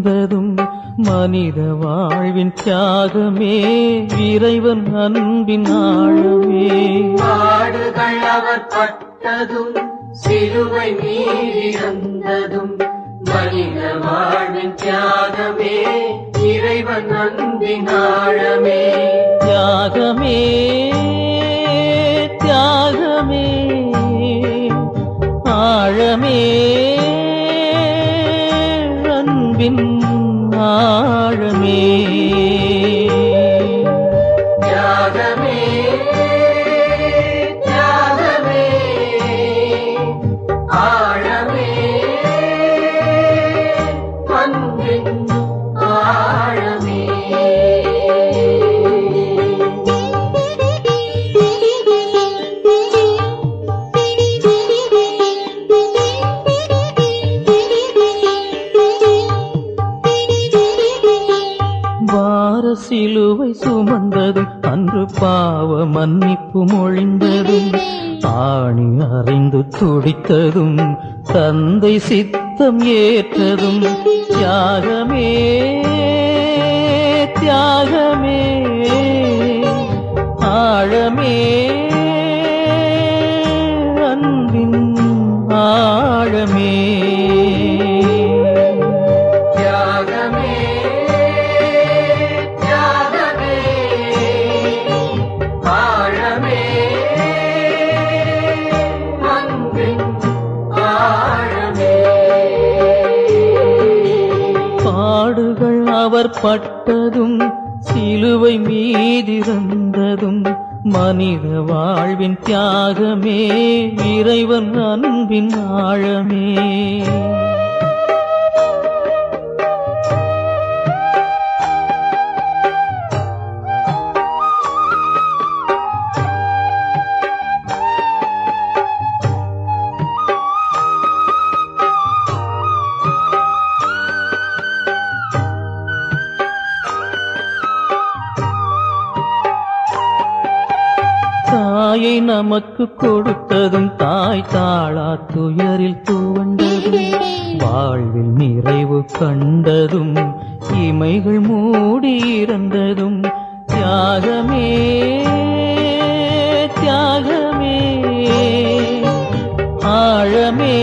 இருந்ததும் மனித வாழ்வின் தியாகமே இறைவன் அன்பின் ஆழமே பாடுகள் அவர் பட்டதும் சிலுவை மீறிறந்ததும் மனித வாழ்வின் தியாகமே இறைவன் அன்பின் ஆழமே தியாகமே தியாகமே ஆழமே அன்பின் ஆழமே தியாகமே தியாகமே ஆழமே அன்பின் ஆழமே வார சிலுவை சுமந்ததும் அன்று பாவ மன்னிப்பு மொழிந்ததும் ஆணி அறிந்து துடித்ததும் தந்தை சித்தம் ஏற்றதும் தியாகமே தியாகமே ஆழமே அன்பின் ஆழமே தியாகமே தியாகமே ஆழமே அன்பின் ஆழமே பாடுகள் அவர் பட்டதும் சிலுவை மீதிருந்ததும் மனித வாழ்வின் தியாகமே இறைவன் அன்பின் ஆழமே தாயை நமக்கு கொடுத்ததும் தாய் தாளா துயரில் துவண்டதும் வாழ்வில் நிறைவு கண்டதும் இமைகள் மூடி இறந்ததும் தியாகமே தியாகமே ஆழமே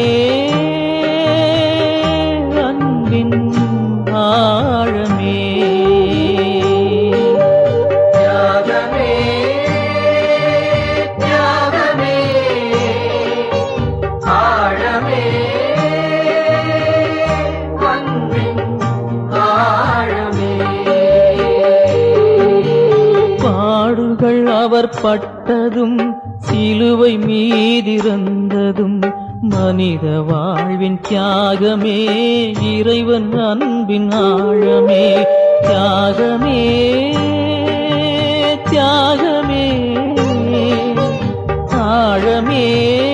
அன்பின் ஆழமே தியாகமே தியாகமே ஆழமே அன்பின் ஆழமே பாடுகள் அவர் பட்டதும் சிலுவை மீதிருந்ததும் மனித வாழ்வின் தியாகமே இறைவன் அன்பின் ஆழமே தியாகமே தியாகமே ஆழமே